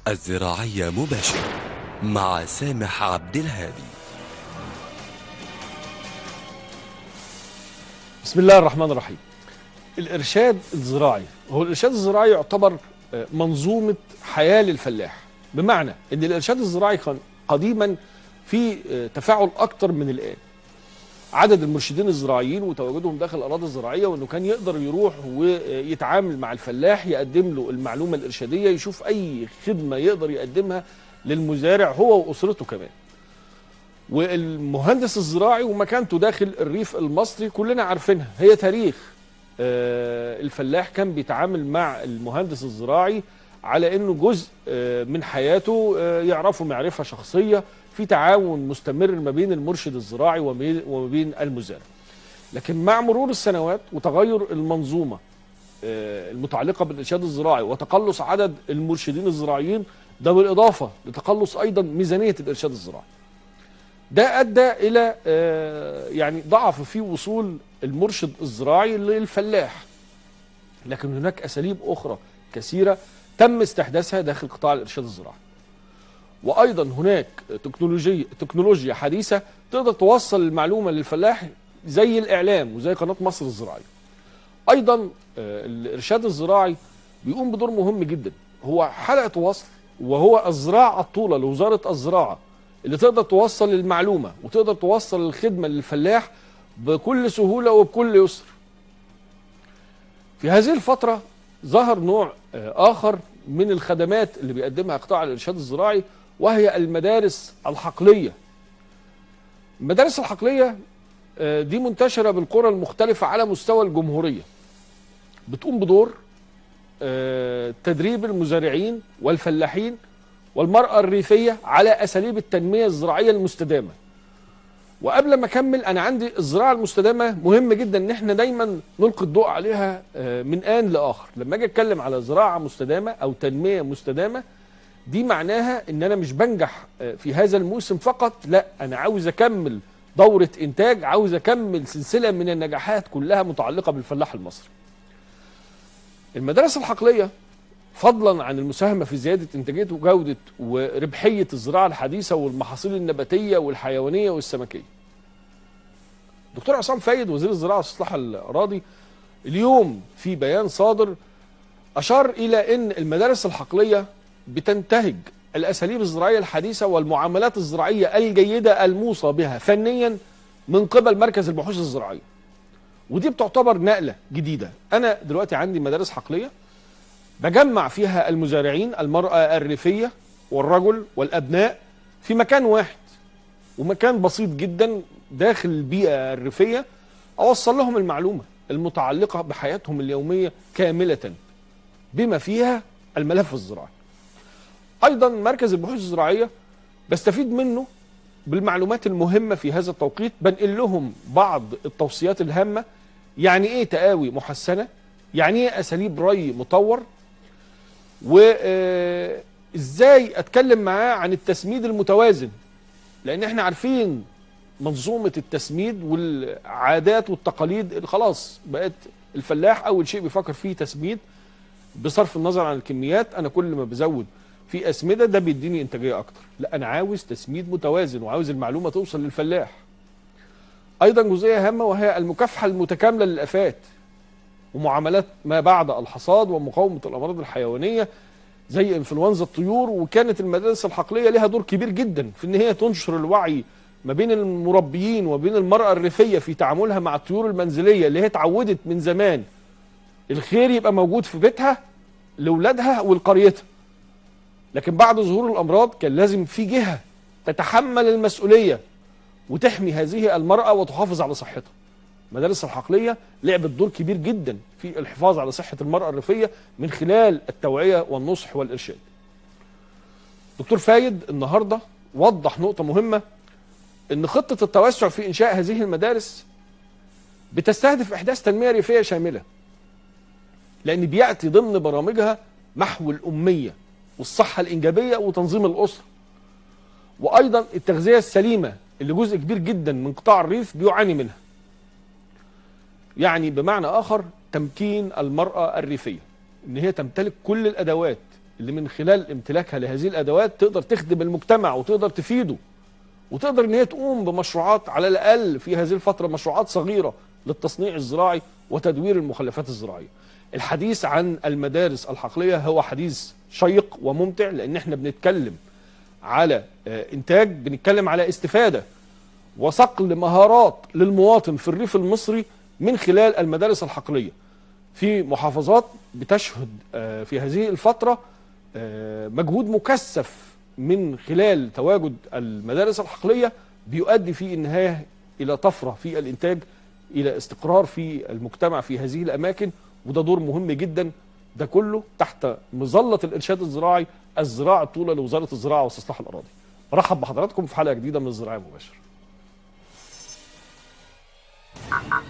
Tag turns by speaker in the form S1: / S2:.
S1: الزراعية مباشر مع سامح عبد الهادي
S2: بسم الله الرحمن الرحيم الإرشاد الزراعي هو الإرشاد الزراعي يعتبر آه، منظومة حياة للفلاح بمعنى أن الإرشاد الزراعي كان قديما في آه، تفاعل أكتر من الآن عدد المرشدين الزراعيين وتواجدهم داخل الأراضي الزراعية وأنه كان يقدر يروح ويتعامل مع الفلاح يقدم له المعلومة الإرشادية يشوف أي خدمة يقدر يقدمها للمزارع هو وأسرته كمان والمهندس الزراعي ومكانته داخل الريف المصري كلنا عارفينها هي تاريخ آه، الفلاح كان بيتعامل مع المهندس الزراعي على انه جزء آه، من حياته آه، يعرفه معرفه شخصيه في تعاون مستمر ما بين المرشد الزراعي وما وما بين المزارع. لكن مع مرور السنوات وتغير المنظومه آه، المتعلقه بالارشاد الزراعي وتقلص عدد المرشدين الزراعيين ده بالاضافه لتقلص ايضا ميزانيه الارشاد الزراعي. ده ادى الى آه، يعني ضعف في وصول المرشد الزراعي للفلاح لكن هناك اساليب اخرى كثيره تم استحداثها داخل قطاع الارشاد الزراعي وايضا هناك تكنولوجيا تكنولوجيا حديثه تقدر توصل المعلومه للفلاح زي الاعلام وزي قناه مصر الزراعيه ايضا آه، الارشاد الزراعي بيقوم بدور مهم جدا هو حلقه وصل وهو الزراعه الطوله لوزاره الزراعه اللي تقدر توصل المعلومه وتقدر توصل الخدمه للفلاح بكل سهوله وبكل يسر. في هذه الفتره ظهر نوع آه، اخر من الخدمات اللي بيقدمها قطاع الارشاد الزراعي وهي المدارس الحقليه. المدارس الحقليه آه، دي منتشره بالقرى المختلفه على مستوى الجمهوريه. بتقوم بدور آه، تدريب المزارعين والفلاحين والمرأة الريفية على أساليب التنمية الزراعية المستدامة وقبل ما أكمل أنا عندي الزراعة المستدامة مهم جدا إن إحنا دايما نلقي الضوء عليها آه، من آن لآخر لما أجي أتكلم على زراعة مستدامة أو تنمية مستدامة دي معناها إن أنا مش بنجح آه، في هذا الموسم فقط لا أنا عاوز أكمل دورة إنتاج عاوز أكمل سلسلة من النجاحات كلها متعلقة بالفلاح المصري المدارس الحقلية فضلا عن المساهمه في زياده انتاجيه وجوده وربحيه الزراعه الحديثه والمحاصيل النباتيه والحيوانيه والسمكيه. دكتور عصام فايد وزير الزراعه واستصلاح الاراضي اليوم في بيان صادر اشار الى ان المدارس الحقليه بتنتهج الاساليب الزراعيه الحديثه والمعاملات الزراعيه الجيده الموصى بها فنيا من قبل مركز البحوث الزراعيه. ودي بتعتبر نقله جديده، انا دلوقتي عندي مدارس حقليه بجمع فيها المزارعين المرأة الريفية والرجل والأبناء في مكان واحد ومكان بسيط جدا داخل البيئة الريفية أوصل لهم المعلومة المتعلقة بحياتهم اليومية كاملة بما فيها الملف الزراعي أيضا مركز البحوث الزراعية بستفيد منه بالمعلومات المهمة في هذا التوقيت بنقل لهم بعض التوصيات الهامة يعني إيه تقاوي محسنة يعني إيه أساليب ري مطور وازاي اتكلم معاه عن التسميد المتوازن لان احنا عارفين منظومه التسميد والعادات والتقاليد اللي خلاص بقت الفلاح اول شيء بيفكر فيه تسميد بصرف النظر عن الكميات انا كل ما بزود في اسمده ده بيديني انتاجيه اكتر لا انا عاوز تسميد متوازن وعاوز المعلومه توصل للفلاح ايضا جزئيه هامه وهي المكافحه المتكامله للافات ومعاملات ما بعد الحصاد ومقاومه الامراض الحيوانيه زي انفلونزا الطيور وكانت المدارس الحقليه لها دور كبير جدا في ان هي تنشر الوعي ما بين المربيين وبين المراه الريفيه في تعاملها مع الطيور المنزليه اللي هي اتعودت من زمان الخير يبقى موجود في بيتها لاولادها ولقريتها لكن بعد ظهور الامراض كان لازم في جهه تتحمل المسؤوليه وتحمي هذه المراه وتحافظ على صحتها المدارس الحقليه لعبت دور كبير جدا في الحفاظ على صحه المراه الريفيه من خلال التوعيه والنصح والارشاد. دكتور فايد النهارده وضح نقطه مهمه ان خطه التوسع في انشاء هذه المدارس بتستهدف احداث تنميه ريفيه شامله. لان بياتي ضمن برامجها محو الاميه والصحه الانجابيه وتنظيم الاسره. وايضا التغذيه السليمه اللي جزء كبير جدا من قطاع الريف بيعاني منها. يعني بمعنى اخر تمكين المراه الريفيه ان هي تمتلك كل الادوات اللي من خلال امتلاكها لهذه الادوات تقدر تخدم المجتمع وتقدر تفيده وتقدر ان هي تقوم بمشروعات على الاقل في هذه الفتره مشروعات صغيره للتصنيع الزراعي وتدوير المخلفات الزراعيه. الحديث عن المدارس الحقليه هو حديث شيق وممتع لان احنا بنتكلم على آه، انتاج بنتكلم على استفاده وصقل مهارات للمواطن في الريف المصري من خلال المدارس الحقليه. في محافظات بتشهد آه، في هذه الفتره آه، مجهود مكثف من خلال تواجد المدارس الحقليه بيؤدي في النهايه الى طفره في الانتاج الى استقرار في المجتمع في هذه الاماكن وده دور مهم جدا ده كله تحت مظله الارشاد الزراعي الزراعه الطوله لوزاره الزراعه واستصلاح الاراضي. برحب بحضراتكم في حلقه جديده من الزراعه مباشر.